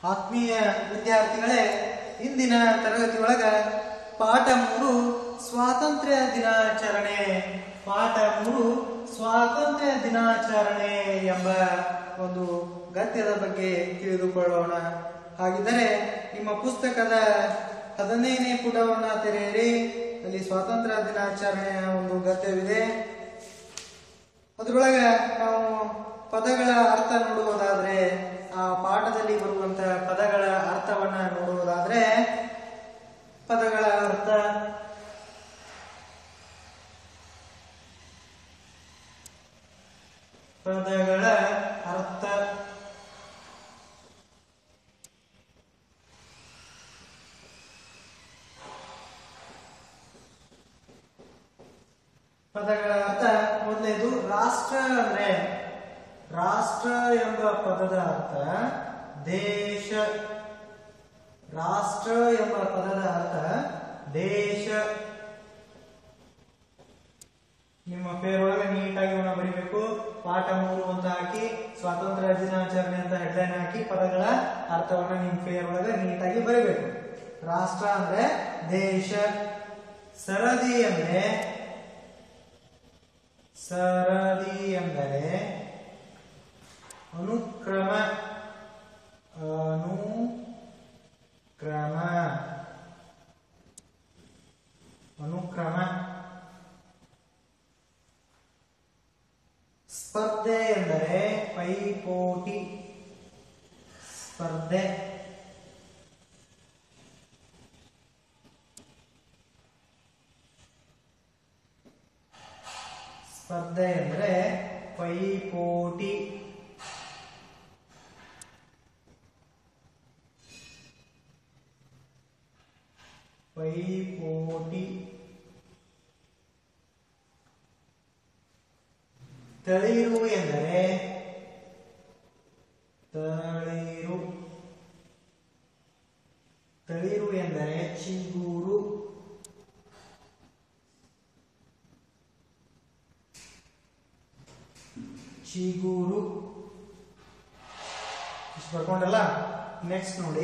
ಆತ್ಮೀಯ ವಿದ್ಯಾರ್ಥಿಗಳೇ ಇಂದಿನ ತರಗತಿ ಒಳಗ ಪಾಠ ಮೂರು ಸ್ವಾತಂತ್ರ್ಯ ದಿನಾಚರಣೆ ಪಾಠ ಮೂರು ಸ್ವಾತಂತ್ರ್ಯ ದಿನಾಚರಣೆ ಎಂಬ ಒಂದು ಗದ್ಯದ ಬಗ್ಗೆ ತಿಳಿದುಕೊಳ್ಳೋಣ ಹಾಗಿದ್ದರೆ ನಿಮ್ಮ ಪುಸ್ತಕದ ಹದಿನೈದನೇ ಪುಟವನ್ನ ತೆರೆಯಿರಿ ಅಲ್ಲಿ ಸ್ವಾತಂತ್ರ್ಯ ದಿನಾಚರಣೆಯ ಒಂದು ಗದ್ಯವಿದೆ ಅದರೊಳಗ ನಾವು ಪದಗಳ ಅರ್ಥ ನೋಡುವುದಾದ್ರೆ ಆ ಪಾಠದಲ್ಲಿ ಬರುವಂತಹ ಪದಗಳ ಅರ್ಥವನ್ನ ನೋಡುವುದಾದ್ರೆ ಪದಗಳ ಅರ್ಥ ಪದಗಳ ಅರ್ಥ ಪದಗಳ ಅರ್ಥ ಮೊದಲನೇದು ರಾಷ್ಟ್ರ ಅಂದ್ರೆ ರಾಷ್ಟ್ರ ಎಂಬ ಪದದ ಅರ್ಥ ದೇಶ ರಾಷ್ಟ್ರ ಎಂಬ ಪದದ ಅರ್ಥ ದೇಶ ನಿಮ್ಮ ಪೇರ್ ಒಳಗೆ ನೀಟಾಗಿ ಅವನ್ನ ಬರಿಬೇಕು ಪಾಠ ಮೂರು ಅಂತ ಹಾಕಿ ಸ್ವಾತಂತ್ರ್ಯ ದಿನಾಚರಣೆ ಅಂತ ಹೆಡ್ಲೈನ್ ಹಾಕಿ ಪದಗಳ ಅರ್ಥವನ್ನ ನಿಮ್ಮ ಪೇರ್ ಒಳಗೆ ನೀಟಾಗಿ ಬರಿಬೇಕು ರಾಷ್ಟ್ರ ಅಂದ್ರೆ ದೇಶ ಸರದಿ ಅಂದ್ರೆ ಸರದಿ ಎಂದರೆ ಅನುಕ್ರಮ ಅನುಕ್ರಮ ಅನುಕ್ರಮ ಸ್ಪರ್ಧೆ ಎಂದರೆ ಪೈಪೋಟಿ ಸ್ಪರ್ಧೆ ಸ್ಪರ್ಧೆ ಎಂದರೆ ಪೈಪೋಟಿ ಪೈಪೋಟಿ ತಳಿರು ಎಂದರೆ ತಳಿರು ತಳಿರು ಎಂದರೆ ಚಿಗುರು ಚಿಗುರು ಇಷ್ಟು ಬರ್ಕೊಂಡಲ್ಲ ನೆಕ್ಸ್ಟ್ ನೋಡಿ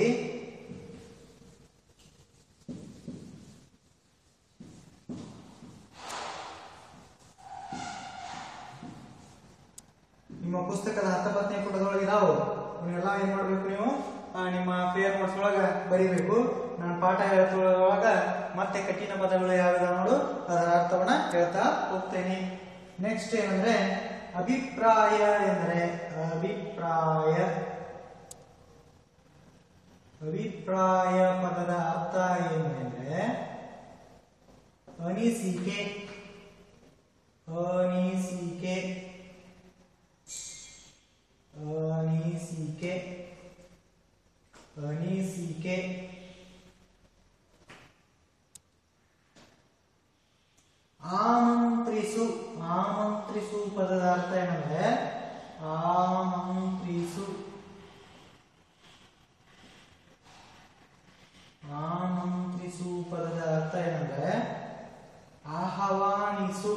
ನಿಮ್ಮ ಪುಸ್ತಕದ ಹತ್ತೊಂಬತ್ತನೇ ಪುಟದೊಳಗೆ ಇದಾವು ಇವನ್ನೆಲ್ಲ ಏನ್ ಮಾಡ್ಬೇಕು ನೀವು ಆ, ನಿಮ್ಮ ಪೇರ್ ನೋಟ್ಸ್ ಒಳಗ ಬರಿಬೇಕು ನಾನು ಪಾಠ ಹೇಳ್ತೊಳಗ ಮತ್ತೆ ಕಠಿಣ ಪದಗಳು ಯಾವ್ಯಾವ ನೋಡು ಅದರ ಅರ್ಥವನ್ನ ಹೇಳ್ತಾ ಹೋಗ್ತೇನೆ ನೆಕ್ಸ್ಟ್ ಏನಂದ್ರೆ ಅಭಿಪ್ರಾಯ ಎಂದರೆ ಅಭಿಪ್ರಾಯ ಅಭಿಪ್ರಾಯ ಪದದ ಅರ್ಥ ಏನು ಅಂದ್ರೆ ಅನಿಸಿಕೆ ಅನಿಸಿಕೆ ಅನಿಸಿಕೆ ಅನಿಸಿಕೆ ಆಮಂತ್ರಿಸು ಆಮಂತ್ರಿಸು ಪದದ ಅರ್ಥ ಏನಂದ್ರೆ ಆಮಂತ್ರಿಸು ಆಮಂತ್ರಿಸು ಪದದ ಅರ್ಥ ಏನಂದ್ರೆ ಆಹ್ವಾನಿಸು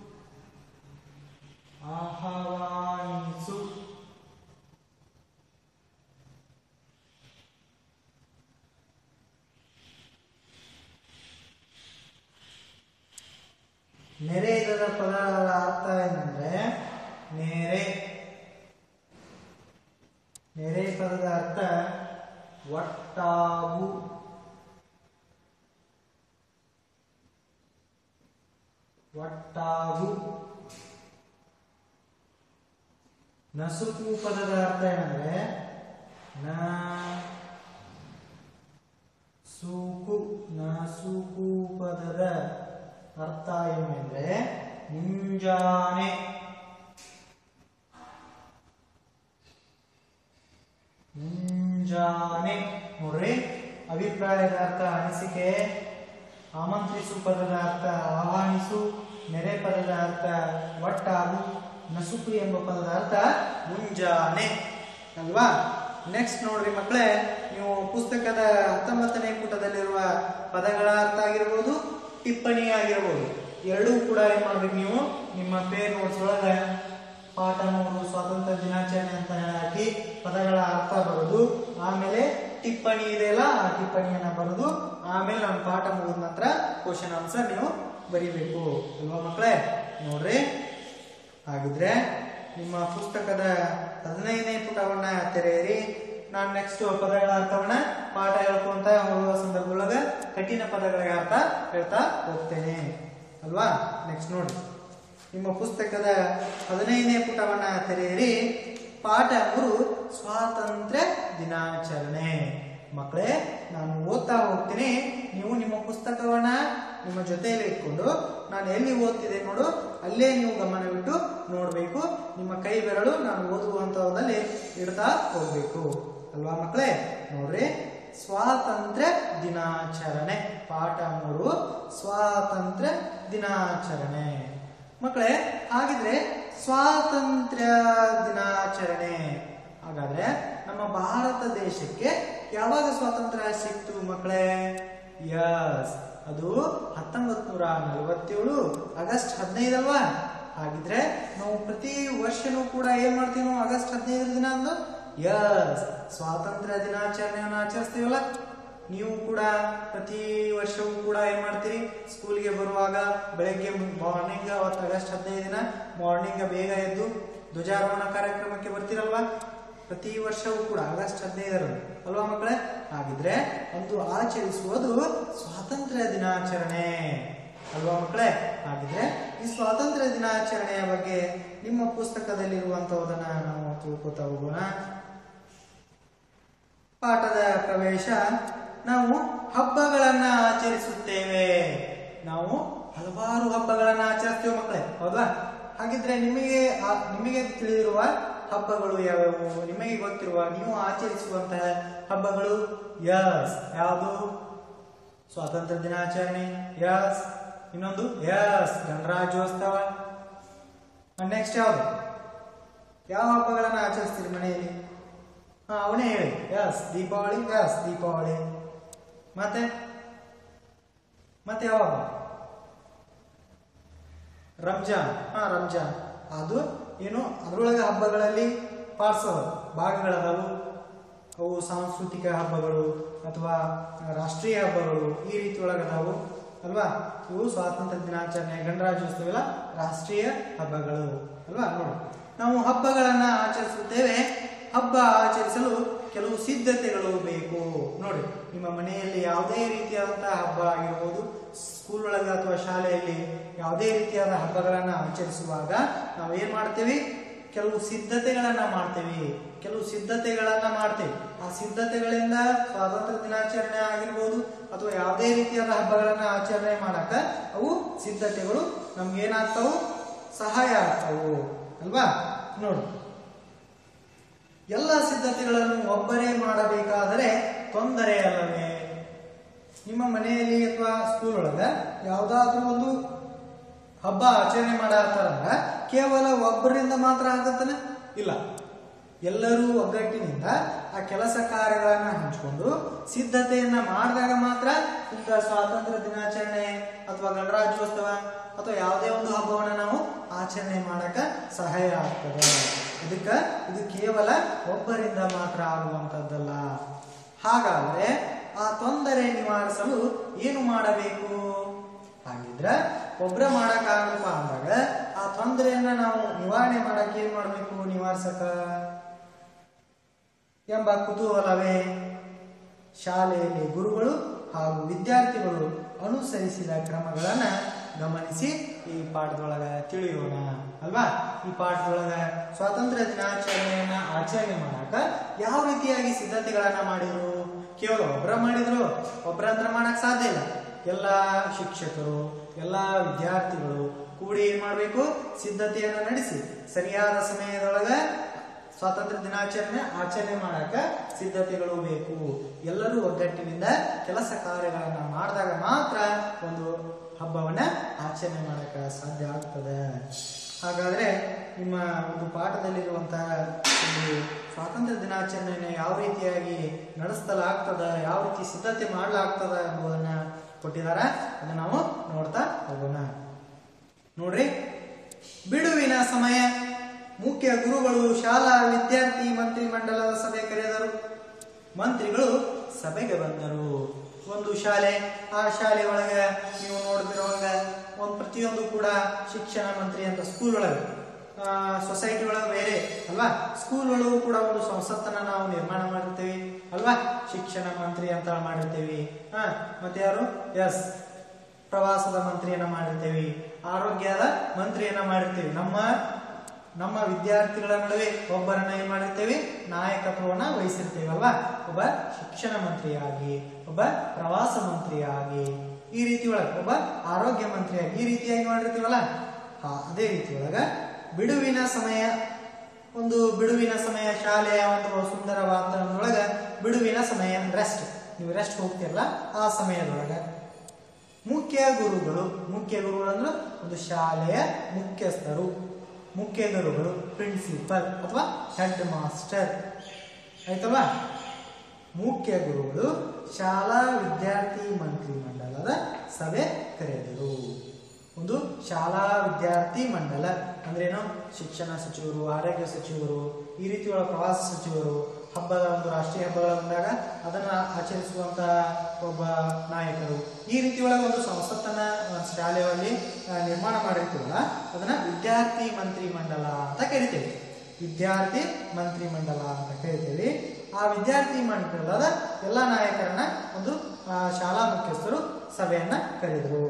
ಆಹ್ವಾನಿಸು ನೆರೆಯದ ಪದಗಳ ಅರ್ಥ ಏನಂದ್ರೆ ನೆರೆ ನೆರೆ ಪದದ ಅರ್ಥ ಒಟ್ಟಾಗು ಒಟ್ಟಾಗು ನಸುಕು ಪದದ ಅರ್ಥ ಏನಂದ್ರೆ ನ ಸೂಕು ನಸುಕು ಪದದ ಅರ್ಥ ಏನೆಂದ್ರೆ ಮುಂಜಾನೆ ಮುಂಜಾನೆ ನೋಡ್ರಿ ಅಭಿಪ್ರಾಯದ ಅರ್ಥ ಅನಿಸಿಕೆ ಆಮಂತ್ರಿಸು ಪದದ ಅರ್ಥ ಆಹ್ವಾನಿಸು ನೆರೆ ಪದದ ಅರ್ಥ ಒಟ್ಟಾಗು ನಸುಕು ಎಂಬ ಪದದ ಅರ್ಥ ಮುಂಜಾನೆ ಅಲ್ವಾ ನೆಕ್ಸ್ಟ್ ನೋಡ್ರಿ ಮಕ್ಕಳೇ ನೀವು ಪುಸ್ತಕದ ಹತ್ತೊಂಬತ್ತನೇ ಪುಟದಲ್ಲಿರುವ ಪದಗಳ ಅರ್ಥ ಆಗಿರ್ಬೋದು ಟಿಪ್ಪಣಿ ಆಗಿರ್ಬೋದು ಎರಡೂ ಕೂಡ ಏನ್ ಮಾಡ್ಬೇಕು ನೀವು ನಿಮ್ಮ ಪೇರ್ ನೋಟ್ಸ್ ಒಳಗ ಪಾಠ ಮೂರು ಸ್ವಾತಂತ್ರ್ಯ ದಿನಾಚರಣೆ ಅಂತ ಹಾಕಿ ಪದಗಳ ಅರ್ಥ ಬರೋದು ಆಮೇಲೆ ಟಿಪ್ಪಣಿ ಇದೆಯಲ್ಲ ಆ ಟಿಪ್ಪಣಿಯನ್ನ ಬರೋದು ಆಮೇಲೆ ನಮ್ಮ ಪಾಠ ಮುಗಿದ ನಂತರ ಕ್ವಶನ್ ಆನ್ಸರ್ ನೀವು ಬರಿಬೇಕು ಅಲ್ವಾ ಮಕ್ಕಳೇ ನೋಡ್ರಿ ಹಾಗಿದ್ರೆ ನಿಮ್ಮ ಪುಸ್ತಕದ ಹದಿನೈದನೇ ಪುಟವನ್ನ ತೆರೆಯಿರಿ ನಾನು ನೆಕ್ಸ್ಟ್ ಪದಗಳ ಅರ್ಥವನ್ನ ಪಾಠ ಹೇಳ್ಕೊಂತ ಹೋಗುವ ಸಂದರ್ಭದೊಳಗ ಕಠಿಣ ಪದಗಳಿಗೆ ಅರ್ಥ ಹೇಳ್ತಾ ಹೋಗ್ತೇನೆ ಅಲ್ವಾ ನೆಕ್ಸ್ಟ್ ನೋಡಿ ನಿಮ್ಮ ಪುಸ್ತಕದ ಹದಿನೈದನೇ ಪುಟವನ್ನ ತೆರೆಯಿರಿ ಪಾಠ ಮೂರು ಸ್ವಾತಂತ್ರ್ಯ ದಿನಾಚರಣೆ ಮಕ್ಕಳೇ ನಾನು ಓದ್ತಾ ಹೋಗ್ತೀನಿ ನೀವು ನಿಮ್ಮ ಪುಸ್ತಕವನ್ನ ನಿಮ್ಮ ಜೊತೆಯಲ್ಲಿ ಇಟ್ಕೊಂಡು ನಾನು ಎಲ್ಲಿ ಓದ್ತಿದೆ ನೋಡು ಅಲ್ಲೇ ನೀವು ಗಮನವಿಟ್ಟು ನೋಡಬೇಕು ನಿಮ್ಮ ಕೈ ಬೆರಳು ನಾನು ಓದುವಂತಹದಲ್ಲಿ ಇಡ್ತಾ ಹೋಗ್ಬೇಕು ಅಲ್ವಾ ಮಕ್ಕಳೇ ನೋಡ್ರಿ ಸ್ವಾತಂತ್ರ್ಯ ದಿನಾಚರಣೆ ಪಾಠ ಮೂರು ಸ್ವಾತಂತ್ರ್ಯ ದಿನಾಚರಣೆ ಮಕ್ಕಳೇ ಹಾಗಿದ್ರೆ ಸ್ವಾತಂತ್ರ್ಯ ದಿನಾಚರಣೆ ಹಾಗಾದ್ರೆ ನಮ್ಮ ಭಾರತ ದೇಶಕ್ಕೆ ಯಾವಾಗ ಸ್ವಾತಂತ್ರ್ಯ ಸಿಕ್ತು ಮಕ್ಕಳೇ ಯಸ್ ಅದು ಹತ್ತೊಂಬತ್ ನೂರ ನಲವತ್ತೇಳು ಆಗಸ್ಟ್ ಹದಿನೈದಲ್ವಾ ಹಾಗಿದ್ರೆ ನಾವು ಪ್ರತಿ ವರ್ಷನೂ ಕೂಡ ಏನ್ ಮಾಡ್ತೀವಿ ನಾವು ಆಗಸ್ಟ್ ಹದಿನೈದರ ದಿನ ಅಂದು ಯಸ್ ಸ್ವಾತಂತ್ರ್ಯ ದಿನಾಚರಣೆಯನ್ನು ಆಚರಿಸ್ತೀವಲ್ಲ ನೀವು ಕೂಡ ಪ್ರತಿ ವರ್ಷವೂ ಕೂಡ ಏನ್ ಮಾಡ್ತೀರಿ ಸ್ಕೂಲ್ಗೆ ಬರುವಾಗ ಬೆಳಗ್ಗೆ ಮಾರ್ನಿಂಗ್ ಅವತ್ತು ಆಗಸ್ಟ್ ಹದಿನೈದು ದಿನ ಮಾರ್ನಿಂಗ್ ಬೇಗ ಎದ್ದು ಧ್ವಜಾರೋಹಣ ಕಾರ್ಯಕ್ರಮಕ್ಕೆ ಬರ್ತೀರಲ್ವಾ ಪ್ರತಿ ವರ್ಷವೂ ಕೂಡ ಆಗಸ್ಟ್ ಹದಿನೈದರಂದು ಅಲ್ವಾ ಮಕ್ಕಳೇ ಹಾಗಿದ್ರೆ ಒಂದು ಆಚರಿಸುವುದು ಸ್ವಾತಂತ್ರ್ಯ ದಿನಾಚರಣೆ ಅಲ್ವಾ ಮಕ್ಕಳೇ ಹಾಗಿದ್ರೆ ಈ ಸ್ವಾತಂತ್ರ್ಯ ದಿನಾಚರಣೆಯ ಬಗ್ಗೆ ನಿಮ್ಮ ಪುಸ್ತಕದಲ್ಲಿರುವಂತಹದನ್ನ ನಾವು ತಿಳ್ಕೊತಾ ಹೋಗೋಣ ಪಾಠದ ಪ್ರವೇಶ ನಾವು ಹಬ್ಬಗಳನ್ನ ಆಚರಿಸುತ್ತೇವೆ ನಾವು ಹಲವಾರು ಹಬ್ಬಗಳನ್ನ ಆಚರಿಸ್ತೇವೆ ಮಕ್ಕಳೇ ಹೌದಾ ಹಾಗಿದ್ರೆ ನಿಮಗೆ ಆ- ನಿಮಗೆ ತಿಳಿದಿರುವ ಹಬ್ಬಗಳು ಯಾವ್ಯಾವು ನಿಮಗೆ ಗೊತ್ತಿರುವ ನೀವು ಆಚರಿಸುವಂತಹ ಹಬ್ಬಗಳು ಯಸ್ ಯಾವುದು ಸ್ವಾತಂತ್ರ್ಯ ದಿನಾಚರಣೆ ಯಸ್ ಇನ್ನೊಂದು ಯಸ್ ಗಣರಾಜ್ಯೋತ್ಸವ ನೆಕ್ಸ್ಟ್ ಯಾವುದು ಯಾವ ಹಬ್ಬಗಳನ್ನ ಆಚರಿಸ್ತೀರಿ ಮನೆಯಲ್ಲಿ ಹಾ ಅವನೇ ಹೇಳಿ ಯಸ್ ದೀಪಾವಳಿ ಯಸ್ ದೀಪಾವಳಿ ಮತ್ತೆ ಮತ್ತೆ ಯಾವ ಹಬ್ಬ ರಂಜಾನ್ ಹಾ ರಂಜಾನ್ ಅದು ಏನು ಅದರೊಳಗೆ ಹಬ್ಬಗಳಲ್ಲಿ ಪಾರ್ಟ್ಸ್ ಭಾಗಗಳದಾವು ಅವು ಸಾಂಸ್ಕೃತಿಕ ಹಬ್ಬಗಳು ಅಥವಾ ರಾಷ್ಟ್ರೀಯ ಹಬ್ಬಗಳು ಈ ರೀತಿ ಒಳಗದಾವು ಅಲ್ವಾ ಇವು ಸ್ವಾತಂತ್ರ್ಯ ದಿನಾಚರಣೆ ಗಣರಾಜ್ಯೋತ್ಸವ ಎಲ್ಲ ರಾಷ್ಟ್ರೀಯ ಹಬ್ಬಗಳು ಅಲ್ವಾ ನೋಡಿ ನಾವು ಹಬ್ಬಗಳನ್ನ ಆಚರಿಸುತ್ತೇವೆ ಹಬ್ಬ ಆಚರಿಸಲು ಕೆಲವು ಸಿದ್ಧತೆಗಳು ಬೇಕು ನೋಡಿ ನಿಮ್ಮ ಮನೆಯಲ್ಲಿ ಯಾವುದೇ ರೀತಿಯಾದಂತಹ ಹಬ್ಬ ಆಗಿರ್ಬೋದು ಸ್ಕೂಲ್ ಒಳಗೆ ಅಥವಾ ಶಾಲೆಯಲ್ಲಿ ಯಾವುದೇ ರೀತಿಯಾದ ಹಬ್ಬಗಳನ್ನ ಆಚರಿಸುವಾಗ ನಾವು ಏನ್ ಮಾಡ್ತೇವೆ ಕೆಲವು ಸಿದ್ಧತೆಗಳನ್ನ ಮಾಡ್ತೇವೆ ಕೆಲವು ಸಿದ್ಧತೆಗಳನ್ನ ಮಾಡ್ತೇವೆ ಆ ಸಿದ್ಧತೆಗಳಿಂದ ಸ್ವಾತಂತ್ರ್ಯ ದಿನಾಚರಣೆ ಆಗಿರ್ಬೋದು ಅಥವಾ ಯಾವುದೇ ರೀತಿಯಾದ ಹಬ್ಬಗಳನ್ನ ಆಚರಣೆ ಮಾಡಕ ಅವು ಸಿದ್ಧತೆಗಳು ನಮ್ಗೆ ಏನಾಗ್ತಾವು ಸಹಾಯ ಆಗ್ತಾವು ಅಲ್ವಾ ನೋಡು ಎಲ್ಲ ಸಿದ್ಧತೆಗಳನ್ನು ಒಬ್ಬರೇ ಮಾಡಬೇಕಾದರೆ ತೊಂದರೆ ಅಲ್ಲವೇ ನಿಮ್ಮ ಮನೆಯಲ್ಲಿ ಅಥವಾ ಸ್ಕೂಲ್ ಒಳಗ ಯಾವ್ದಾದ್ರೂ ಒಂದು ಹಬ್ಬ ಆಚರಣೆ ಮಾಡತ್ತಾರಂದ್ರ ಕೇವಲ ಒಬ್ಬರಿಂದ ಮಾತ್ರ ಆಗತ್ತನ ಇಲ್ಲ ಎಲ್ಲರೂ ಒಗ್ಗಟ್ಟಿನಿಂದ ಆ ಕೆಲಸ ಕಾರ್ಯಗಳನ್ನ ಹಂಚಿಕೊಂಡು ಸಿದ್ಧತೆಯನ್ನ ಮಾಡಿದಾಗ ಮಾತ್ರ ಇಂಥ ಸ್ವಾತಂತ್ರ್ಯ ದಿನಾಚರಣೆ ಅಥವಾ ಗಣರಾಜ್ಯೋತ್ಸವ ಅಥವಾ ಯಾವುದೇ ಒಂದು ಹಬ್ಬವನ್ನ ನಾವು ಆಚರಣೆ ಮಾಡಕ ಸಹಾಯ ಆಗ್ತದೆ ಇದಕ್ಕ ಇದು ಕೇವಲ ಒಬ್ಬರಿಂದ ಮಾತ್ರ ಆಗುವಂತದ್ದಲ್ಲ ಹಾಗಾದ್ರೆ ಆ ತೊಂದರೆ ನಿವಾರಿಸಲು ಏನು ಮಾಡಬೇಕು ಹಾಗಿದ್ರ ಒಬ್ರ ಮಾಡಕ್ಕಾಗಲ್ಪ ಅಂದಾಗ ಆ ತೊಂದರೆಯನ್ನ ನಾವು ನಿವಾರಣೆ ಮಾಡಕ್ ಏನ್ ಮಾಡ್ಬೇಕು ನಿವಾರಿಸಕ ಎಂಬ ಕುತೂಹಲವೇ ಶಾಲೆಯಲ್ಲಿ ಗುರುಗಳು ಹಾಗೂ ವಿದ್ಯಾರ್ಥಿಗಳು ಅನುಸರಿಸಿದ ಕ್ರಮಗಳನ್ನ ಗಮನಿಸಿ ಈ ಪಾಠದೊಳಗ ತಿಳಿಯೋಣ ಅಲ್ವಾ ಈ ಪಾಠದೊಳಗ ಸ್ವಾತಂತ್ರ್ಯ ದಿನಾಚರಣೆಯನ್ನ ಆಚರಣೆ ಮಾಡಾಕ ಯಾವ ರೀತಿಯಾಗಿ ಸಿದ್ಧತೆಗಳನ್ನ ಮಾಡಿದ್ರು ಕೇವಲ ಒಬ್ರ ಮಾಡಿದ್ರು ಒಬ್ರಂತ್ರ ಮಾಡಕ್ ಸಾಧ್ಯ ಇಲ್ಲ ಎಲ್ಲ ಶಿಕ್ಷಕರು ಎಲ್ಲ ವಿದ್ಯಾರ್ಥಿಗಳು ಕೂಡಿ ಏನ್ ಮಾಡ್ಬೇಕು ಸಿದ್ಧತೆಯನ್ನ ನಡೆಸಿ ಸರಿಯಾದ ಸಮಯದೊಳಗ ಸ್ವಾತಂತ್ರ್ಯ ದಿನಾಚರಣೆ ಆಚರಣೆ ಮಾಡಕ ಸಿದ್ಧತೆಗಳು ಬೇಕು ಎಲ್ಲರೂ ಒಗ್ಗಟ್ಟಿನಿಂದ ಕೆಲಸ ಕಾರ್ಯಗಳನ್ನ ಮಾಡಿದಾಗ ಮಾತ್ರ ಒಂದು ಹಬ್ಬವನ್ನ ಆಚರಣೆ ಮಾಡಕ ಸಾಧ್ಯ ಆಗ್ತದೆ ಹಾಗಾದ್ರೆ ನಿಮ್ಮ ಒಂದು ಪಾಠದಲ್ಲಿರುವಂತಹ ಒಂದು ಸ್ವಾತಂತ್ರ್ಯ ದಿನಾಚರಣೆಯನ್ನು ಯಾವ ರೀತಿಯಾಗಿ ನಡೆಸಲಾಗ್ತದ ಯಾವ ರೀತಿ ಸಿದ್ಧತೆ ಮಾಡಲಾಗ್ತದ ಎಂಬುದನ್ನ ಕೊಟ್ಟಿದ್ದಾರೆ ಅದನ್ನ ನಾವು ನೋಡ್ತಾ ಹೋಗೋಣ ನೋಡ್ರಿ ಬಿಡುವಿನ ಸಮಯ ಮುಖ್ಯ ಗುರುಗಳು ಶಾಲಾ ವಿದ್ಯಾರ್ಥಿ ಮಂತ್ರಿ ಮಂಡಲದ ಸಭೆ ಕರೆದರು ಮಂತ್ರಿಗಳು ಸಭೆಗೆ ಬಂದರು ಒಂದು ಶಾಲೆ ಆ ಶಾಲೆ ಒಳಗೆ ನೀವು ನೋಡ್ತಿರುವಾಗ ಒಂದು ಪ್ರತಿಯೊಂದು ಕೂಡ ಶಿಕ್ಷಣ ಮಂತ್ರಿ ಅಂತ ಸ್ಕೂಲ್ ಒಳಗೆ ಸೊಸೈಟಿ ಒಳಗೆ ಬೇರೆ ಅಲ್ವಾ ಸ್ಕೂಲ್ ಒಳಗೂ ಕೂಡ ಒಂದು ಸಂಸತ್ತನ್ನ ನಾವು ನಿರ್ಮಾಣ ಮಾಡಿರ್ತೀವಿ ಅಲ್ವಾ ಶಿಕ್ಷಣ ಮಂತ್ರಿ ಅಂತ ಮಾಡಿರ್ತೀವಿ ಹಾ ಮತ್ತೆ ಯಾರು ಎಸ್ ಪ್ರವಾಸದ ಮಂತ್ರಿಯನ್ನ ಮಾಡಿರ್ತೀವಿ ಆರೋಗ್ಯದ ಮಂತ್ರಿಯನ್ನ ಮಾಡಿರ್ತೀವಿ ನಮ್ಮ ನಮ್ಮ ವಿದ್ಯಾರ್ಥಿಗಳ ನಡುವೆ ಒಬ್ಬರನ್ನ ಏನ್ ಮಾಡಿರ್ತೇವೆ ನಾಯಕತ್ವವನ್ನ ವಹಿಸಿರ್ತೇವೆ ಅಲ್ವಾ ಒಬ್ಬ ಶಿಕ್ಷಣ ಮಂತ್ರಿಯಾಗಿ ಒಬ್ಬ ಪ್ರವಾಸ ಮಂತ್ರಿಯಾಗಿ ಈ ರೀತಿ ಒಳಗೆ ಒಬ್ಬ ಆರೋಗ್ಯ ಮಂತ್ರಿಯಾಗಿ ಈ ರೀತಿಯಾಗಿ ಮಾಡಿರ್ತೀವಲ್ಲ ಹಾ ಅದೇ ರೀತಿ ಒಳಗ ಬಿಡುವಿನ ಸಮಯ ಒಂದು ಬಿಡುವಿನ ಸಮಯ ಶಾಲೆಯ ಒಂದು ಸುಂದರ ವಾತಾವರಣದೊಳಗ ಬಿಡುವಿನ ಸಮಯ ರೆಸ್ಟ್ ನೀವು ರೆಸ್ಟ್ ಹೋಗ್ತಿರಲ್ಲ ಆ ಸಮಯದೊಳಗ ಮುಖ್ಯ ಗುರುಗಳು ಮುಖ್ಯ ಗುರುಗಳು ಅಂದ್ರೆ ಒಂದು ಶಾಲೆಯ ಮುಖ್ಯಸ್ಥರು ಮುಖ್ಯ ಗುರುಗಳು ಪ್ರಿನ್ಸಿಪಲ್ ಅಥವಾ ಹೆಡ್ ಮಾಸ್ಟರ್ ಆಯ್ತಲ್ವಾ ಮುಖ್ಯ ಗುರುಗಳು ಶಾಲಾ ವಿದ್ಯಾರ್ಥಿ ಮಂತ್ರಿ ಮಂಡಲದ ಸಭೆ ಕರೆದರು ಒಂದು ಶಾಲಾ ವಿದ್ಯಾರ್ಥಿ ಮಂಡಲ ಅಂದ್ರೇನು ಶಿಕ್ಷಣ ಸಚಿವರು ಆರೋಗ್ಯ ಸಚಿವರು ಈ ರೀತಿ ಒಳ ಪ್ರವಾಸ ಸಚಿವರು ಹಬ್ಬದ ಒಂದು ರಾಷ್ಟ್ರೀಯ ಹಬ್ಬಗಳ ಬಂದಾಗ ಅದನ್ನ ಆಚರಿಸುವಂತ ಒಬ್ಬ ನಾಯಕರು ಈ ರೀತಿ ಒಳಗೆ ಒಂದು ಸಂಸತ್ತನ್ನ ಒಂದು ಶಾಲೆಯಲ್ಲಿ ಆ, ನಿರ್ಮಾಣ ಮಾಡಿರ್ತೀವಲ್ಲ ಅದನ್ನ ವಿದ್ಯಾರ್ಥಿ ಮಂತ್ರಿ ಮಂಡಲ ಅಂತ ಕರಿತೇವೆ ವಿದ್ಯಾರ್ಥಿ ಮಂತ್ರಿ ಮಂಡಲ ಅಂತ ಕರಿತೇವೆ ಆ ವಿದ್ಯಾರ್ಥಿ ಮಂಡಲದ ಎಲ್ಲ ನಾಯಕರನ್ನ ಒಂದು ಆ, ಶಾಲಾ ಮುಖ್ಯಸ್ಥರು ಸಭೆಯನ್ನ ಕರೆದರು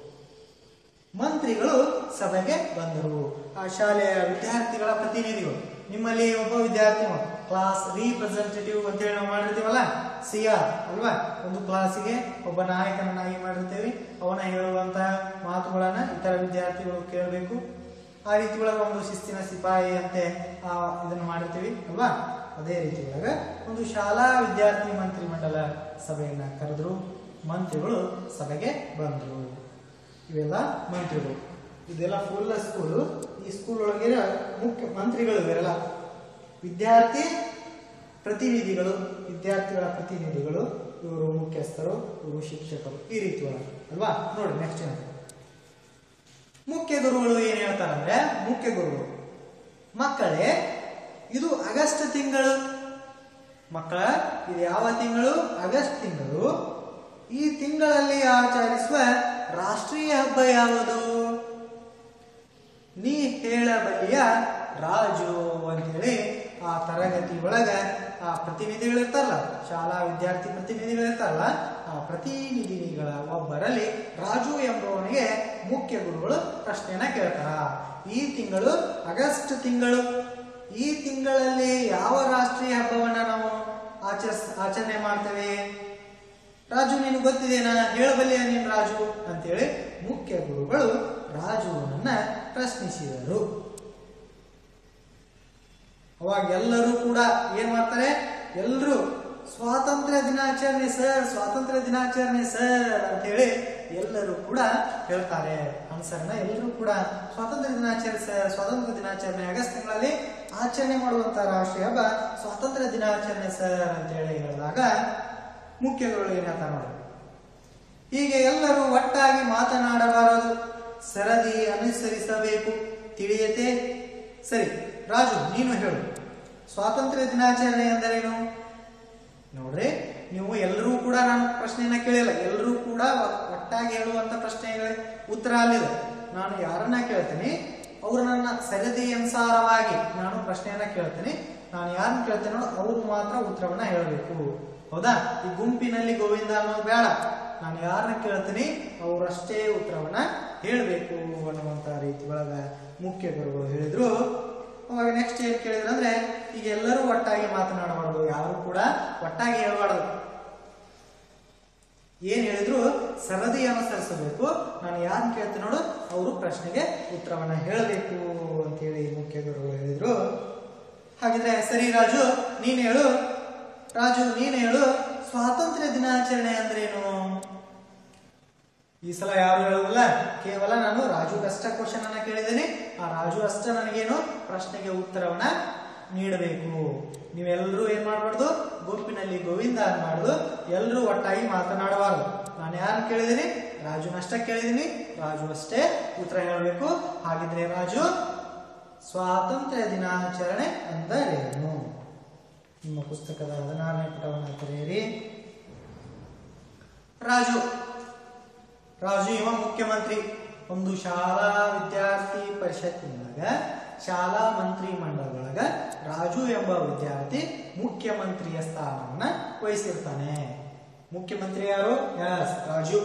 ಮಂತ್ರಿಗಳು ಸಭೆಗೆ ಬಂದರು ಆ ಶಾಲೆಯ ವಿದ್ಯಾರ್ಥಿಗಳ ಪ್ರತಿನಿಧಿಗಳು ನಿಮ್ಮಲ್ಲಿ ಒಬ್ಬ ವಿದ್ಯಾರ್ಥಿ ಕ್ಲಾಸ್ ರೀಪ್ರೆಸೆಂಟೇಟಿವ್ ಅಂತ ಹೇಳಿ ನಾವು ಮಾಡಿರ್ತೀವಲ್ಲ ಸಿ ಆರ್ ಅಲ್ವಾ ಒಂದು ಕ್ಲಾಸಿಗೆ ಒಬ್ಬ ನಾಯಕನನ್ನಾಗಿ ಮಾಡಿರ್ತೇವೆ ಅವನ ಹೇಳುವಂತ ಮಾತುಗಳನ್ನ ಇತರ ವಿದ್ಯಾರ್ಥಿಗಳು ಕೇಳಬೇಕು ಆ ರೀತಿ ಒಳಗೆ ಒಂದು ಶಿಸ್ತಿನ ಸಿಪಾಯಿ ಅಂತೆ ಆ ಇದನ್ನು ಮಾಡಿರ್ತೀವಿ ಅಲ್ವಾ ಅದೇ ರೀತಿ ಒಳಗೆ ಒಂದು ಶಾಲಾ ವಿದ್ಯಾರ್ಥಿ ಮಂತ್ರಿ ಮಂಡಲ ಸಭೆಯನ್ನ ಕರೆದ್ರು ಮಂತ್ರಿಗಳು ಸಭೆಗೆ ಬಂದರು ಇವೆಲ್ಲ ಮಂತ್ರಿಗಳು ಇದೆಲ್ಲ ಫುಲ್ ಸ್ಕೂಲು ಈ ಸ್ಕೂಲ್ ಒಳಗೆ ಮುಖ್ಯ ಮಂತ್ರಿಗಳು ಇವರೆಲ್ಲ ವಿದ್ಯಾರ್ಥಿ ಪ್ರತಿನಿಧಿಗಳು ವಿದ್ಯಾರ್ಥಿಗಳ ಪ್ರತಿನಿಧಿಗಳು ಇವರು ಮುಖ್ಯಸ್ಥರು ಇವರು ಶಿಕ್ಷಕರು ಈ ರೀತಿ ಒಳಗೆ ಅಲ್ವಾ ನೋಡಿ ನೆಕ್ಸ್ಟ್ ಏನಾಗ್ತದೆ ಮುಖ್ಯ ಗುರುಗಳು ಏನ್ ಹೇಳ್ತಾರಂದ್ರೆ ಮುಖ್ಯ ಗುರುಗಳು ಮಕ್ಕಳೇ ಇದು ಆಗಸ್ಟ್ ತಿಂಗಳು ಮಕ್ಕಳ ಇದು ಯಾವ ತಿಂಗಳು ಆಗಸ್ಟ್ ತಿಂಗಳು ಈ ತಿಂಗಳಲ್ಲಿ ಆಚರಿಸುವ ರಾಷ್ಟ್ರೀಯ ಹಬ್ಬ ಯಾವುದು ನೀ ಹೇಳಬಲ್ಲಿಯ ರಾಜು ಅಂತೇಳಿ ಆ ತರಗತಿ ಒಳಗ ಆ ಪ್ರತಿನಿಧಿಗಳಿರ್ತಾರಲ್ಲ ಶಾಲಾ ವಿದ್ಯಾರ್ಥಿ ಪ್ರತಿನಿಧಿಗಳಿರ್ತಾರಲ್ಲ ಆ ಪ್ರತಿನಿಧಿಗಳ ಒಬ್ಬರಲ್ಲಿ ರಾಜು ಎಂಬುವನಿಗೆ ಮುಖ್ಯ ಗುರುಗಳು ಪ್ರಶ್ನೆಯನ್ನ ಕೇಳ್ತಾರ ಈ ತಿಂಗಳು ಆಗಸ್ಟ್ ತಿಂಗಳು ಈ ತಿಂಗಳಲ್ಲಿ ಯಾವ ರಾಷ್ಟ್ರೀಯ ಹಬ್ಬವನ್ನ ನಾವು ಆಚರಿಸ್ ಆಚರಣೆ ಮಾಡ್ತೇವೆ ರಾಜು ನೀನು ಗೊತ್ತಿದೇನಾ ಹೇಳಬಲ್ಲೆಯ ನೀನು ರಾಜು ಅಂತೇಳಿ ಮುಖ್ಯ ಗುರುಗಳು ರಾಜುವನ್ನ ಪ್ರಶ್ನಿಸಿದರು ಅವಾಗ ಎಲ್ಲರೂ ಕೂಡ ಏನ್ ಮಾಡ್ತಾರೆ ಎಲ್ಲರೂ ಸ್ವಾತಂತ್ರ್ಯ ದಿನಾಚರಣೆ ಸರ್ ಸ್ವಾತಂತ್ರ್ಯ ದಿನಾಚರಣೆ ಸರ್ ಅಂತ ಹೇಳಿ ಎಲ್ಲರೂ ಕೂಡ ಹೇಳ್ತಾರೆ ಅನ್ಸರ್ನ ಎಲ್ಲರೂ ಕೂಡ ಸ್ವಾತಂತ್ರ್ಯ ದಿನಾಚರಣೆ ಸರ್ ಸ್ವಾತಂತ್ರ್ಯ ದಿನಾಚರಣೆ ಆಗಸ್ಟ್ ತಿಂಗಳಲ್ಲಿ ಆಚರಣೆ ಮಾಡುವಂತ ರಾಷ್ಟ್ರೀಯ ಹಬ್ಬ ಸ್ವಾತಂತ್ರ್ಯ ದಿನಾಚರಣೆ ಸರ್ ಅಂತ ಹೇಳಿ ಹೇಳಿದಾಗ ಮುಖ್ಯಗಳು ಏನ್ ಹೇಳ್ತಾರೆ ನೋಡಿ ಹೀಗೆ ಎಲ್ಲರೂ ಒಟ್ಟಾಗಿ ಮಾತನಾಡಬಾರದು ಸರದಿ ಅನುಸರಿಸಬೇಕು ತಿಳಿಯತೆ ಸರಿ ರಾಜು ನೀನು ಹೇಳು ಸ್ವಾತಂತ್ರ್ಯ ದಿನಾಚರಣೆ ಎಂದರೇನು ನೋಡ್ರಿ ನೀವು ಎಲ್ಲರೂ ಕೂಡ ನಾನು ಪ್ರಶ್ನೆಯನ್ನ ಕೇಳಿಲ್ಲ ಎಲ್ಲರೂ ಕೂಡ ಒ- ಒಟ್ಟಾಗಿ ಹೇಳುವಂತ ಪ್ರಶ್ನೆಗಳ ಉತ್ತರ ಅಲ್ಲಿದೆ ನಾನು ಯಾರನ್ನ ಕೇಳ್ತೀನಿ ಅವರು ನನ್ನ ಸರದಿ ಅನುಸಾರವಾಗಿ ನಾನು ಪ್ರಶ್ನೆಯನ್ನ ಕೇಳ್ತೀನಿ ನಾನು ಯಾರನ್ನ ಕೇಳ್ತೇನೋ ಅವರು ಮಾತ್ರ ಉತ್ತರವನ್ನ ಹೇಳಬೇಕು ಹೌದಾ ಈ ಗುಂಪಿನಲ್ಲಿ ಗೋವಿಂದ ಅನ್ನೋದು ಬೇಡ ನಾನು ಯಾರನ್ನ ಕೇಳ್ತೀನಿ ಅವರಷ್ಟೇ ಉತ್ತರವನ್ನ ಹೇಳಬೇಕು ಅನ್ನುವಂತ ರೀತಿ ಒಳಗ ಮುಖ್ಯ ಗುರುಗಳು ಹೇಳಿದ್ರು ಅವಾಗ ನೆಕ್ಸ್ಟ್ ಏನ್ ಕೇಳಿದ್ರು ಅಂದ್ರೆ ಈಗ ಎಲ್ಲರೂ ಒಟ್ಟಾಗಿ ಮಾತನಾಡಬಾರ್ದು ಯಾರು ಕೂಡ ಒಟ್ಟಾಗಿ ಹೇಳ್ಬಾರ್ದು ಏನ್ ಹೇಳಿದ್ರು ಸರದಿ ಅನುಸರಿಸಬೇಕು ನಾನು ಯಾರನ್ನ ಕೇಳ್ತೀನಿ ನೋಡು ಅವರು ಪ್ರಶ್ನೆಗೆ ಉತ್ತರವನ್ನ ಹೇಳಬೇಕು ಅಂತೇಳಿ ಮುಖ್ಯ ಗುರುಗಳು ಹೇಳಿದ್ರು ಹಾಗಿದ್ರೆ ಸರಿ ರಾಜು ನೀನ್ ಹೇಳು ರಾಜು ನೀನ್ ಹೇಳು ಸ್ವಾತಂತ್ರ್ಯ ದಿನಾಚರಣೆ ಅಂದ್ರೇನು ಈ ಸಲ ಯಾರು ಹೇಳುವುದಿಲ್ಲ ಕೇವಲ ನಾನು ರಾಜು ಅಷ್ಟ ಕ್ವಶನ್ ಅನ್ನ ಕೇಳಿದ್ದೇನೆ ಆ ರಾಜು ಅಷ್ಟ ನನಗೇನು ಪ್ರಶ್ನೆಗೆ ಉತ್ತರವನ್ನ ನೀಡಬೇಕು ನೀವೆಲ್ಲರೂ ಏನ್ ಮಾಡಬಾರ್ದು ಗುಂಪಿನಲ್ಲಿ ಗೋವಿಂದ ಅನ್ಬಾರ್ದು ಎಲ್ಲರೂ ಒಟ್ಟಾಗಿ ಮಾತನಾಡಬಾರ್ದು ನಾನು ಯಾರು ಕೇಳಿದ್ದೀನಿ ರಾಜುನಷ್ಟ ಕೇಳಿದ್ದೀನಿ ರಾಜು ಅಷ್ಟೇ ಉತ್ತರ ಹೇಳಬೇಕು ಹಾಗಿದ್ರೆ ರಾಜು ಸ್ವಾತಂತ್ರ್ಯ ದಿನಾಚರಣೆ ಅಂದರೇನು ನಿಮ್ಮ ಪುಸ್ತಕದ ಹದಿನಾರನೇ ಪುಟವನ್ನು ತೆರೆಯಿರಿ ರಾಜು ರಾಜು ಇವ ಮುಖ್ಯಮಂತ್ರಿ ಒಂದು ಶಾಲಾ ವಿದ್ಯಾರ್ಥಿ ಪರಿಷತ್ತಿನೊಳಗ ಶಾಲಾ ಮಂತ್ರಿ ಮಂಡಲದೊಳಗ ರಾಜು ಎಂಬ ವಿದ್ಯಾರ್ಥಿ ಮುಖ್ಯಮಂತ್ರಿಯ ಸ್ಥಾನವನ್ನ ವಹಿಸಿರ್ತಾನೆ ಮುಖ್ಯಮಂತ್ರಿ ಯಾರು ಎಸ್ ರಾಜು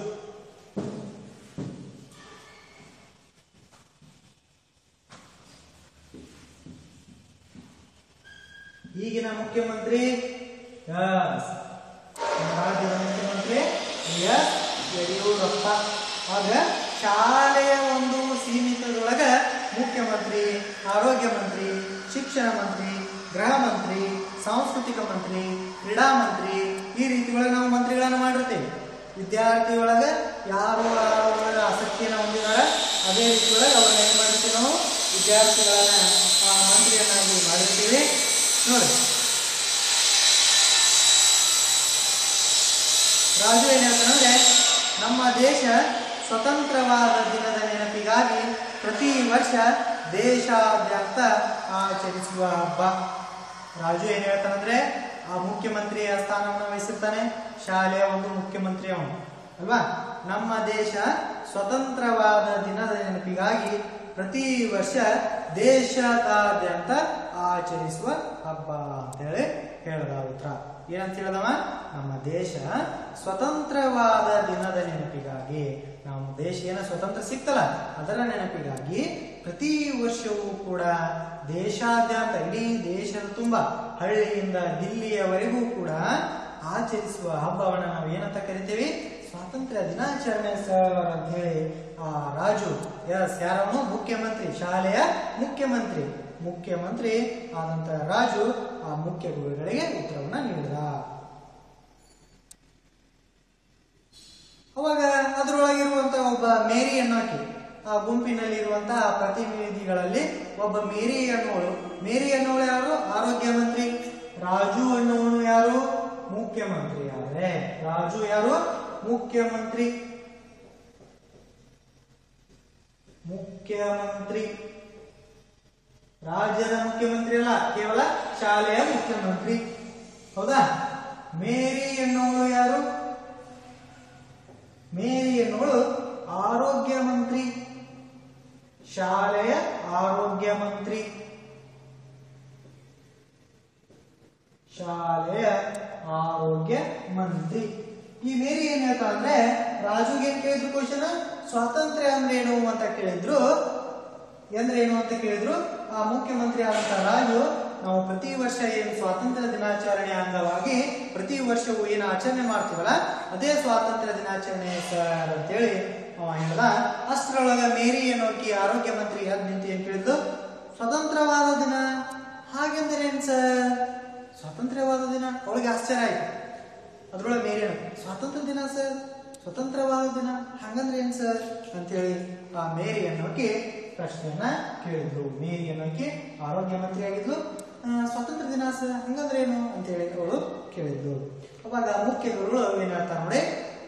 ಈಗಿನ ಮುಖ್ಯಮಂತ್ರಿ ಎಸ್ ನಮ್ಮ ರಾಜ್ಯದ ಮುಖ್ಯಮಂತ್ರಿ ಎಸ್ ಯಡಿಯೂರಪ್ಪ ಆಗ ಶಾಲೆಯ ಒಂದು ಸೀಮಿತದೊಳಗ ಮುಖ್ಯಮಂತ್ರಿ ಆರೋಗ್ಯ ಮಂತ್ರಿ ಶಿಕ್ಷಣ ಮಂತ್ರಿ ಗೃಹ ಮಂತ್ರಿ ಸಾಂಸ್ಕೃತಿಕ ಮಂತ್ರಿ ಕ್ರೀಡಾ ಮಂತ್ರಿ ಈ ರೀತಿ ಒಳಗೆ ನಾವು ಮಂತ್ರಿಗಳನ್ನ ಮಾಡಿರ್ತೀವಿ ವಿದ್ಯಾರ್ಥಿ ಒಳಗ ಯಾರು ಒಳಗ ಆಸಕ್ತಿಯನ್ನು ಹೊಂದಿದಾರ ಅದೇ ರೀತಿ ಒಳಗೆ ಅವ್ರನ್ನ ಏನ್ ಮಾಡಿರ್ತೀವಿ ನಾವು ವಿದ್ಯಾರ್ಥಿಗಳನ್ನ ಆ, ಮಂತ್ರಿಯನ್ನಾಗಿ ಮಾಡಿರ್ತೀವಿ ನೋಡಿ ರಾಜು ಏನ್ ಹೇಳ್ತಾನಂದ್ರೆ ನಮ್ಮ ದೇಶ ಸ್ವತಂತ್ರವಾದ ದಿನದ ನೆನಪಿಗಾಗಿ ಪ್ರತಿ ವರ್ಷ ದೇಶಾದ್ಯಂತ ಆಚರಿಸುವ ಹಬ್ಬ ರಾಜು ಏನ್ ಹೇಳ್ತಾನಂದ್ರೆ ಆ ಮುಖ್ಯಮಂತ್ರಿಯ ಸ್ಥಾನವನ್ನು ವಹಿಸಿರ್ತಾನೆ ಶಾಲೆಯ ಒಂದು ಮುಖ್ಯಮಂತ್ರಿ ಅವನು ಅಲ್ವಾ ನಮ್ಮ ದೇಶ ಸ್ವತಂತ್ರವಾದ ದಿನದ ನೆನಪಿಗಾಗಿ ಪ್ರತಿ ವರ್ಷ ದೇಶದಾದ್ಯಂತ ಆಚರಿಸುವ ಹಬ್ಬ ಅಂತೇಳಿ ಹೇಳ್ದ ಉತ್ತರ ಏನಂತ ಹೇಳಿದವ ನಮ್ಮ ದೇಶ ಸ್ವತಂತ್ರವಾದ ದಿನದ ನೆನಪಿಗಾಗಿ ನಮ್ಮ ದೇಶ ಏನ ಸ್ವತಂತ್ರ ಸಿಕ್ತಲ್ಲ ಅದರ ನೆನಪಿಗಾಗಿ ಪ್ರತಿ ವರ್ಷವೂ ಕೂಡ ದೇಶಾದ್ಯಂತ ಇಡೀ ದೇಶದ ತುಂಬ ಹಳ್ಳಿಯಿಂದ ದಿಲ್ಲಿಯವರೆಗೂ ಕೂಡ ಆಚರಿಸುವ ಹಬ್ಬವನ್ನ ನಾವು ಏನಂತ ಕರಿತೀವಿ ಸ್ವಾತಂತ್ರ್ಯ ದಿನಾಚರಣೆ ಸರ್ ಅಂತ ಹೇಳಿ ಆ ರಾಜು ಎಸ್ ಯಾರವನು ಮುಖ್ಯಮಂತ್ರಿ ಶಾಲೆಯ ಮುಖ್ಯಮಂತ್ರಿ ಮುಖ್ಯಮಂತ್ರಿ ಆದಂತ ರಾಜು ಆ ಮುಖ್ಯ ಗುರುಗಳಿಗೆ ಉತ್ತರವನ್ನ ನೀಡಿದ ಅವಾಗ ಅದರೊಳಗಿರುವಂತ ಒಬ್ಬ ಮೇರಿ ಅನ್ನೋಕೆ ಆ ಗುಂಪಿನಲ್ಲಿ ಇರುವಂತಹ ಪ್ರತಿನಿಧಿಗಳಲ್ಲಿ ಒಬ್ಬ ಮೇರಿ ಅನ್ನೋಳು ಮೇರಿ ಅನ್ನೋಳು ಯಾರು ಆರೋಗ್ಯ ಮಂತ್ರಿ ರಾಜು ಅನ್ನೋನು ಯಾರು ಮುಖ್ಯಮಂತ್ರಿ ಯಾರೇ ರಾಜು ಯಾರು ಮುಖ್ಯಮಂತ್ರಿ ಮುಖ್ಯಮಂತ್ರಿ ರಾಜ್ಯದ ಮುಖ್ಯಮಂತ್ರಿ ಅಲ್ಲ ಕೇವಲ ಶಾಲೆಯ ಮುಖ್ಯಮಂತ್ರಿ ಹೌದಾ ಮೇರಿ ಎನ್ನುವಳು ಯಾರು ಮೇರಿ ಎನ್ನುವಳು ಆರೋಗ್ಯ ಮಂತ್ರಿ ಶಾಲೆಯ ಆರೋಗ್ಯ ಮಂತ್ರಿ ಶಾಲೆಯ ಆರೋಗ್ಯ ಮಂತ್ರಿ ಈ ಮೇರಿ ಏನ್ ಹೇಳ್ತಾ ಅಂದ್ರೆ ರಾಜುಗೆ ಏನ್ ಕೇಳಿದ್ರು ಕ್ವಶನ್ ಸ್ವಾತಂತ್ರ್ಯ ಅಂದ್ರೇನು ಅಂತ ಕೇಳಿದ್ರು ಎಂದ್ರೇನು ಅಂತ ಕೇಳಿದ್ರು ಆ ಮುಖ್ಯಮಂತ್ರಿ ಆದಂತ ರಾಜು ನಾವು ಪ್ರತಿ ವರ್ಷ ಏನು ಸ್ವಾತಂತ್ರ್ಯ ದಿನಾಚರಣೆ ಅಂಗವಾಗಿ ಪ್ರತಿ ವರ್ಷವೂ ಏನು ಆಚರಣೆ ಮಾಡ್ತೀವಲ್ಲ ಅದೇ ಸ್ವಾತಂತ್ರ್ಯ ದಿನಾಚರಣೆ ಸರ್ ಅಂತೇಳಿ ಅವ ಹೇಳ್ದ ಅಷ್ಟರೊಳಗ ಮೇರಿ ಏನೋಕಿ ಆರೋಗ್ಯ ಮಂತ್ರಿ ಯಾರು ನಿಂತು ಏನ್ ಕೇಳಿದ್ದು ಸ್ವತಂತ್ರವಾದ ದಿನ ಹಾಗೆಂದ್ರೆ ಏನ್ ಸರ್ ಸ್ವಾತಂತ್ರ್ಯವಾದ ದಿನ ಅವಳಿಗೆ ಆಶ್ಚರ್ಯ ಆಯ್ತು ಅದ್ರೊಳಗೆ ಮೇರಿ ಏನು ಸ್ವಾತಂತ್ರ್ಯ ದಿನ ಸರ್ ಸ್ವತಂತ್ರವಾದ ದಿನ ಹಂಗಂದ್ರೆ ಏನ್ ಸರ್ ಅಂತೇಳಿ ಆ ಮೇರಿ ಅನ್ನೋಕೆ ಪ್ರಶ್ನೆಯನ್ನ ಕೇಳಿದ್ರು ಮೇರಿ ಅನ್ನೋಕೆ ಆರೋಗ್ಯ ಮಂತ್ರಿ ಆಗಿದ್ಲು ಆ, ಸ್ವಾತಂತ್ರ್ಯ ದಿನ ಸರ್ ಹಂಗಂದ್ರೆ ಏನು ಅಂತೇಳಿ ಅವಳು ಕೇಳಿದ್ಲು ಅವಾಗ ಮುಖ್ಯ ಗುರುಗಳು ಏನ್ ಹೇಳ್ತಾರೆ ನೋಡಿ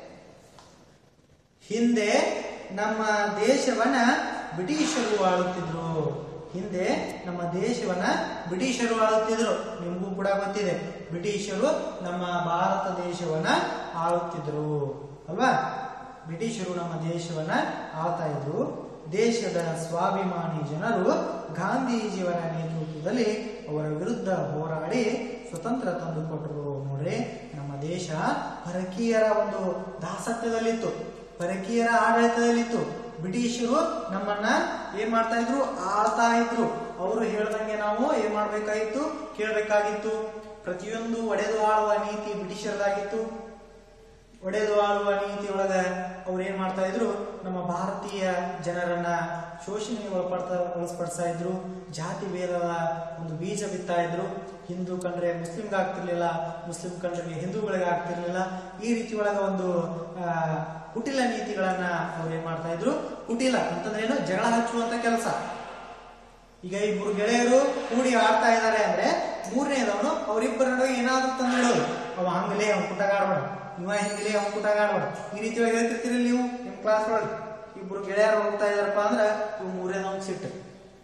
ಹಿಂದೆ ನಮ್ಮ ದೇಶವನ್ನ ಬ್ರಿಟಿಷರು ಆಳುತ್ತಿದ್ರು ಹಿಂದೆ ನಮ್ಮ ದೇಶವನ್ನ ಬ್ರಿಟಿಷರು ಆಳುತ್ತಿದ್ರು ನಿಮಗೂ ಕೂಡ ಗೊತ್ತಿದೆ ಬ್ರಿಟಿಷರು ನಮ್ಮ ಭಾರತ ದೇಶವನ್ನ ಆಳುತ್ತಿದ್ರು ಅಲ್ವಾ ಬ್ರಿಟಿಷರು ನಮ್ಮ ದೇಶವನ್ನ ಆಳ್ತಾ ಇದ್ರು ದೇಶದ ಸ್ವಾಭಿಮಾನಿ ಜನರು ಗಾಂಧೀಜಿಯವರ ನೇತೃತ್ವದಲ್ಲಿ ಅವರ ವಿರುದ್ಧ ಹೋರಾಡಿ ಸ್ವತಂತ್ರ ತಂದುಕೊಟ್ಟರು ನೋಡ್ರಿ ನಮ್ಮ ದೇಶ ಪರಕೀಯರ ಒಂದು ದಾಸತ್ವದಲ್ಲಿತ್ತು ಪರಕೀಯರ ಆಡಳಿತದಲ್ಲಿತ್ತು ಬ್ರಿಟಿಷರು ನಮ್ಮನ್ನ ಏನ್ ಮಾಡ್ತಾ ಇದ್ರು ಆಳ್ತಾ ಇದ್ರು ಅವರು ಹೇಳ್ದಂಗೆ ನಾವು ಏನ್ ಮಾಡ್ಬೇಕಾಗಿತ್ತು ಕೇಳ್ಬೇಕಾಗಿತ್ತು ಪ್ರತಿಯೊಂದು ಒಡೆದು ಆಳುವ ನೀತಿ ಬ್ರಿಟಿಷರದಾಗಿತ್ತು ಒಡೆದು ಆಳುವ ನೀತಿ ಒಳಗ ಅವ್ರು ಏನ್ ಮಾಡ್ತಾ ಇದ್ರು ನಮ್ಮ ಭಾರತೀಯ ಜನರನ್ನ ಶೋಷಣೆಗೆ ಒಳಪಡ್ತಾ ಒಳಪಡಿಸ್ತಾ ಇದ್ರು ಜಾತಿ ಭೇದದ ಒಂದು ಬೀಜ ಬಿತ್ತಾ ಇದ್ರು ಹಿಂದೂ ಕಂಡ್ರೆ ಮುಸ್ಲಿಂಗೆ ಆಗ್ತಿರ್ಲಿಲ್ಲ ಮುಸ್ಲಿಂ ಕಂಡ್ರೆ ಹಿಂದೂಗಳಿಗೆ ಆಗ್ತಿರ್ಲಿಲ್ಲ ಈ ರೀತಿ ಒಳಗ ಒಂದು ಆ, ಕುಟಿಲ ನೀತಿಗಳನ್ನ ಅವ್ರು ಏನ್ ಮಾಡ್ತಾ ಇದ್ರು ಕುಟಿಲ ಅಂತಂದ್ರೆ ಏನು ಜಗಳ ಹಚ್ಚುವಂತ ಕೆಲಸ ಈಗ ಇಬ್ಬರು ಗೆಳೆಯರು ಕೂಡಿ ಆಡ್ತಾ ಇದ್ದಾರೆ ಅಂದ್ರೆ ಮೂರನೇದವನು ಅವರಿಬ್ಬರ ನಡುವೆ ಏನಾದ್ರೂ ತಂದಿಡೋದು ಅವ ಹಂಗಲೇ ಅವ್ನ ಕುಟಗಾಡ್ಬೇಡ ಇವ ಹಿಂಗಲೇ ಅವ್ನ ಕುಟಗಾಡ್ಬೇಡ ಈ ರೀತಿ ಒಳಗೆ ಹೇಳ್ತಿರ್ತೀರಿ ನೀವು ನಿಮ್ ಕ್ಲಾಸ್ ಒಳಗೆ ಇಬ್ರು ಗೆಳೆಯರು ಹೋಗ್ತಾ ಇದಾರಪ್ಪ ಅಂದ್ರೆ ಇವ್ ಮೂರನೇದವನ್ ಸಿಟ್ಟು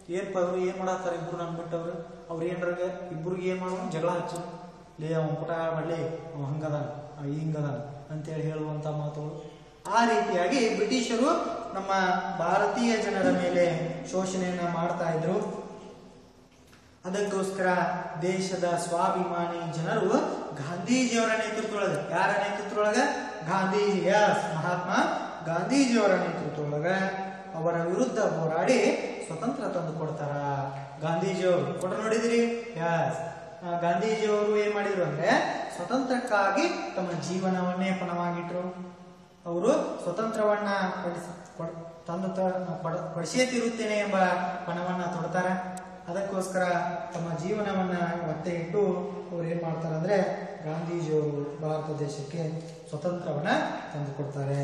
ಏನ್ ಅವರು ಏನ್ ಮಾಡತ್ತಾರ ಇಬ್ರು ನನ್ ಬಿಟ್ಟವ್ರು ಅವ್ರು ಏನ್ರಾಗ ಇಬ್ರಿಗೆ ಏನ್ ಮಾಡೋನು ಜಗಳ ಹಚ್ಚು ಲೇ ಅವನ್ ಪುಟ ಮಾಡ್ಲಿ ಅವ ಹಂಗದಾನ ಅವ ಹಿಂಗದಾನ ಅಂತೇಳಿ ಹೇಳುವಂತ ಮಾತುಗಳು ಆ ರೀತಿಯಾಗಿ ಬ್ರಿಟಿಷರು ನಮ್ಮ ಭಾರತೀಯ ಜನರ ಮೇಲೆ ಶೋಷಣೆಯನ್ನ ಮಾಡ್ತಾ ಇದ್ರು ಅದಕ್ಕೋಸ್ಕರ ದೇಶದ ಸ್ವಾಭಿಮಾನಿ ಜನರು ಗಾಂಧೀಜಿಯವರ ನೇತೃತ್ವದೊಳಗ ಯಾರ ನೇತೃತ್ವದೊಳಗ ಗಾಂಧೀಜಿ ಯಸ್ ಮಹಾತ್ಮ ಗಾಂಧೀಜಿಯವರ ನೇತೃತ್ವದೊಳಗ ಅವರ ವಿರುದ್ಧ ಹೋರಾಡಿ ಸ್ವತಂತ್ರ ತಂದು ಕೊಡ್ತಾರ ಗಾಂಧೀಜಿಯವರು ಫೋಟೋ ನೋಡಿದಿರಿ ಯಸ್ ಗಾಂಧೀಜಿಯವರು ಏನ್ ಮಾಡಿದ್ರು ಅಂದ್ರೆ ಸ್ವತಂತ್ರಕ್ಕಾಗಿ ತಮ್ಮ ಜೀವನವನ್ನೇ ಪಣವಾಗಿಟ್ರು ಅವರು ಸ್ವತಂತ್ರವನ್ನ ಪಡಿಸ ಕೊಡ್- ತಂದು ತ- ಪಡ- ಪಡಿಸೇ ತೀರುತ್ತೇನೆ ಎಂಬ ಪಣವನ್ನ ತೊಡ್ತಾರೆ ಅದಕ್ಕೋಸ್ಕರ ತಮ್ಮ ಜೀವನವನ್ನ ಒತ್ತೆ ಇಟ್ಟು ಅವ್ರು ಏನ್ ಮಾಡ್ತಾರೆ ಅಂದ್ರೆ ಗಾಂಧೀಜಿಯವರು ಭಾರತ ದೇಶಕ್ಕೆ ಸ್ವತಂತ್ರವನ್ನ ತಂದುಕೊಡ್ತಾರೆ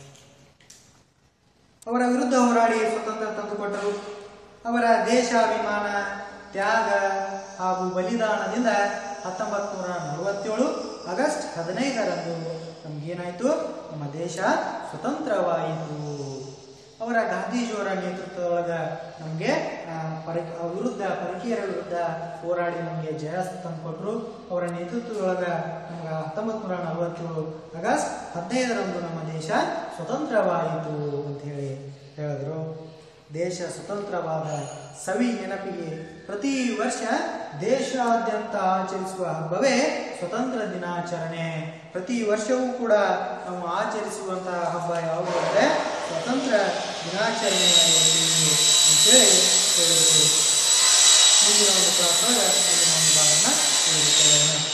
ಅವರ ವಿರುದ್ಧ ಹೋರಾಡಿ ಸ್ವತಂತ್ರ ತಂದುಕೊಟ್ಟರು ಅವರ ದೇಶಾಭಿಮಾನ ತ್ಯಾಗ ಹಾಗೂ ಬಲಿದಾನದಿಂದ ಹತ್ತೊಂಬತ್ ನೂರ ನಲವತ್ತೇಳು ಆಗಸ್ಟ್ ಹದಿನೈದರಂದು ನಮ್ಗೇನಾಯ್ತು ನಮ್ಮ ದೇಶ ಸ್ವತಂತ್ರವಾಯಿತು ಅವರ ಗಾಂಧೀಜಿಯವರ ನೇತೃತ್ವದೊಳಗ ನಮಗೆ ಪರ ಆ ವಿರುದ್ಧ ಪರಕೀಯರ ವಿರುದ್ಧ ಹೋರಾಡಿ ನಮಗೆ ಜಯ ತಂದುಕೊಟ್ರು ಅವರ ನೇತೃತ್ವದೊಳಗ ನಮ್ಗೆ ಹತ್ತೊಂಬತ್ ನೂರ ನಲವತ್ತೇಳು ಆಗಸ್ಟ್ ಹದಿನೈದರಂದು ನಮ್ಮ ದೇಶ ಸ್ವತಂತ್ರವಾಯಿತು ಅಂತ ಹೇಳಿ ಹೇಳಿದ್ರು ದೇಶ ಸ್ವತಂತ್ರವಾದ ಸವಿ ನೆನಪಿಗೆ ಪ್ರತಿ ವರ್ಷ ದೇಶಾದ್ಯಂತ ಆಚರಿಸುವ ಹಬ್ಬವೇ ಸ್ವತಂತ್ರ ದಿನಾಚರಣೆ ಪ್ರತಿ ವರ್ಷವೂ ಕೂಡ ನಾವು ಆಚರಿಸುವಂತಹ ಹಬ್ಬ ಯಾವುದು ಅಂದರೆ ಸ್ವತಂತ್ರ ದಿನಾಚರಣೆ ಅಂತೇಳಿ ಹೇಳಿದ್ರು ಮುಂದಿನ ಒಂದು ಕ್ಲಾಸ್ ಮುಂದಿನ ಒಂದು ಭಾಗನ ತಿಳಿದುಕೊಳ್ಳೋಣ